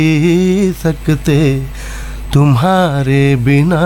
सकते तुम्हारे बिना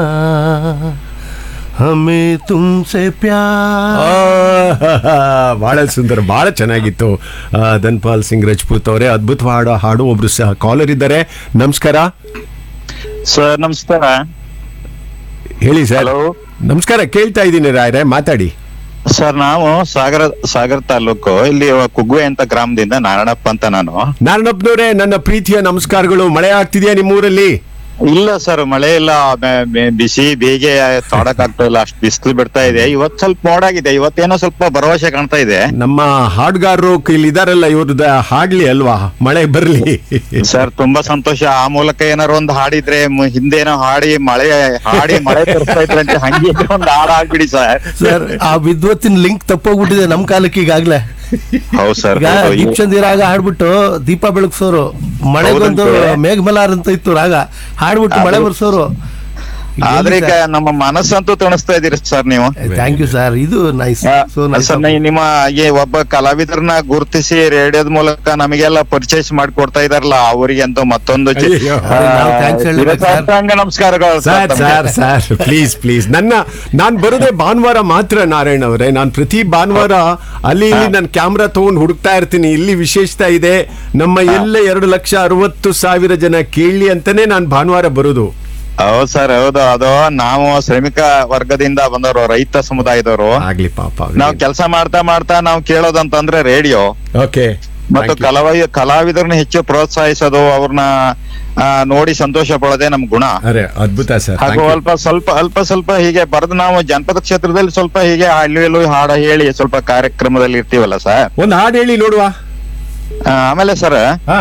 हमें तुमसे प्यार ಬಹಳ ಸುಂದರ ಬಹಳ ಚೆನ್ನಾಗಿತ್ತು ಆ, ಧನ್ಪಾಲ್ ಸಿಂಗ್ ರಜಪೂತ್ ಅವರೇ ಅದ್ಭುತವಾದ ಹಾಡು ಒಬ್ರು ಸಹ ಕಾಲರ್ ಇದ್ದಾರೆ ನಮಸ್ಕಾರ ಸರ್ ನಮಸ್ಕಾರ ಹೇಳಿ ಸರ್ ಹಲೋ ನಮಸ್ಕಾರ ಕೇಳ್ತಾ ಇದ್ದೀನಿ ರಾಯ್ರೆ ಮಾತಾಡಿ ಸರ್ ನಾವು ಸಾಗರ ಸಾಗರ ತಾಲೂಕು ಇಲ್ಲಿ ಕುಗ್ವೆ ಅಂತ ಗ್ರಾಮದಿಂದ ನಾರಾಯಣಪ್ಪ ಅಂತ ನಾನು ನಾರಾಯಣಪ್ಪನವರೇ ನನ್ನ ಪ್ರೀತಿಯ ನಮಸ್ಕಾರಗಳು ಮಳೆ ಆಗ್ತಿದೆಯಾ ನಿಮ್ಮೂರಲ್ಲಿ ಇಲ್ಲ ಸರ್ ಮಳೆ ಇಲ್ಲ ಬೆ- ಬೆ- ಬಿಸಿ ಬೇಗೆ ತಾಡಕ್ ಆಗ್ತಾ ಇಲ್ಲ ಅಷ್ಟು ಬಿಸಿಲು ಬಿಡ್ತಾ ಇದೆ ಇವತ್ ಸ್ವಲ್ಪ ಮೋಡಾಗಿದೆ ಇವತ್ತೇನೋ ಸ್ವಲ್ಪ ಭರವಸೆ ಕಾಣ್ತಾ ಇದೆ ನಮ್ಮ ಹಾಡುಗಾರರು ಇಲ್ಲಿ ಇದಾರಲ್ಲ ಇವ್ರದ್ದು ಹಾಡ್ಲಿ ಅಲ್ವಾ ಮಳೆ ಬರ್ಲಿ ಸರ್ ತುಂಬಾ ಸಂತೋಷ ಆ ಮೂಲಕ ಏನಾರು ಒಂದು ಹಾಡಿದ್ರೆ ಮ- ಹಿಂದೇನೋ ಹಾಡಿ ಮಳೆ ಹಾಡಿ ಮಳೆ ತರಿಸ್ತಾ ಇದ್ರೆ ಅಂತ ಹಂಗೆ ಒಂದು ಹಾಡು ಹಾಡ್ಬಿಡಿ ಸರ್ ಸರ್ ಆ ವಿದ್ವತ್ತಿನ ಲಿಂಕ್ ತಪ್ಪೋಗ್ಬಿಟ್ಟಿದೆ ನಮ್ ಕಾಲಕ್ಕೆ ಈಗಾಗ್ಲೇ ಹೌದು ಸರ್ ಈಗ ದೀಪ್ಚಂದಿ ರಾಗ ಹಾಡ್ಬಿಟ್ಟು ದೀಪ ಬೆಳಗ್ಸೋರು ಮಳೆಗೊಂದು ಹೌದಂತೆ. ಮೇಘಮಲಾರ್ ಅಂತ ಇತ್ತು ರಾಗ ಹಾಡ್ಬಿಟ್ಟು ಮಳೆ ಅದು- ಬರ್ಸೋರು ಆದ್ರೆ ಈಗ ನಮ್ಮ ಮನಸ್ಸಂತೂ ತಣಿಸ್ತಾ ಇದೀರಿ ಸರ್ ನೀವು ಥ್ಯಾಂಕ್ ಯು ಸರ್ ಇದು ನೈಸ್ ಸೊ ನೈಸ್ ಸರ್ ನೈ- ನಿಮ್ಮ ಈ ಒಬ್ಬ ಕಲಾವಿದರನ್ನ ಗುರುತಿಸಿ ರೇಡಿಯೋದ ಮೂಲಕ ನಮಗೆಲ್ಲ ಪರಿಚಯ ಮಾಡಿಕೊಡ್ತಾ ಇದಾರಲ್ಲ ಅವರಿಗೆ ಅಂತೂ ಮತ್ತೊಂದು ಚಿ- ಅಯ್ಯೋ. ಆ, ನಾವು thanks ಹೇಳ್ಬೇಕು ಸರ್. ಶಿರಸಾಷ್ಟಾಂಗ ನಮಸ್ಕಾರಗಳು ಸರ್ ತಮಗೆ. ಸರ್ ಸರ್ ಪ್ಲೀಸ್ ಪ್ಲೀಸ್ ನನ್ನ ನಾನ್ ಬರೋದೇ ಭಾನುವಾರ ಮಾತ್ರ ನಾರಾಯಣ ಅವರೇ ನಾನು ಪ್ರತಿ ಭಾನುವಾರ ಅಲ್ಲಿ ಇಲ್ಲಿ ನನ್ನ ಕ್ಯಾಮ್ರಾ ತಗೊಂಡು ಹುಡುಕ್ತಾ ಇರ್ತೀನಿ ಇಲ್ಲಿ ವಿಶೇಷತೆ ಇದೆ ನಮ್ಮ ಎಲ್ಲ ಎರಡು ಲಕ್ಷ ಅರವತ್ತು ಸಾವಿರ ಜನ ಕೇಳಿ ಅಂತಾನೆ ನಾನು ಭಾನುವಾರ ಬರೋದು ಹೌದು ಸರ್ ಹೌದು ಅದು ನಾವು ಶ್ರಮಿಕ ವರ್ಗದಿಂದ ಬಂದವರು ರೈತ ಸಮುದಾಯದವರು ಆಗ್ಲಿ ಪಾಪ ನಾವು ಕೆಲಸ ಮಾಡ್ತಾ ಮಾಡ್ತಾ ನಾವು ಕೇಳೋದಂತಂದ್ರೆ ರೇಡಿಯೋ ಓಕೆ ಮತ್ತು ಕಲಾವಿ ಕಲಾವಿದರನ್ನ ಹೆಚ್ಚು ಪ್ರೋತ್ಸಾಹಿಸೋದು ಅವ್ರನ್ನ ಆ, ನೋಡಿ ಸಂತೋಷ ಪಡೋದೇ ನಮ್ ಗುಣ ಅರೆ ಅದ್ಭುತ ಸರ್ ಹಾಗೂ ಅಲ್ಪ ಸ್ವಲ್ಪ ಅಲ್ಪ ಸ್ವಲ್ಪ ಹೀಗೆ ಬರೆದು ನಾವು ಜನಪದ ಕ್ಷೇತ್ರದಲ್ಲಿ ಸ್ವಲ್ಪ ಹೀಗೆ ಹಳ್ಳಿಯಲ್ಲೂ ಹಾಡ ಹೇಳಿ ಸ್ವಲ್ಪ ಕಾರ್ಯಕ್ರಮದಲ್ಲಿ ಇರ್ತೀವಲ್ಲ ಸರ್ ಒಂದು ಹಾಡು ಹೇಳಿ ನೋಡುವ ಆಮೇಲೆ ಸರ್ ಹಾ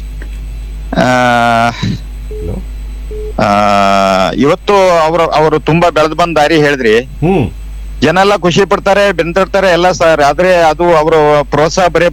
ಇವತ್ತು ಅವರು ಅವರು ತುಂಬಾ ಬೆಳೆದು ಬಂದ ದಾರಿ ಹೇಳಿದ್ರಿ ಹ್ಮ್ ಜನ ಎಲ್ಲ ಖುಷಿ ಪಡ್ತಾರೆ ಬೆಂತಿರ್ತಾರೆ ಎಲ್ಲ ಸರ್ ಆದ್ರೆ ಅದು ಅವರು ಪ್ರೋತ್ಸಾಹ ಬರೀ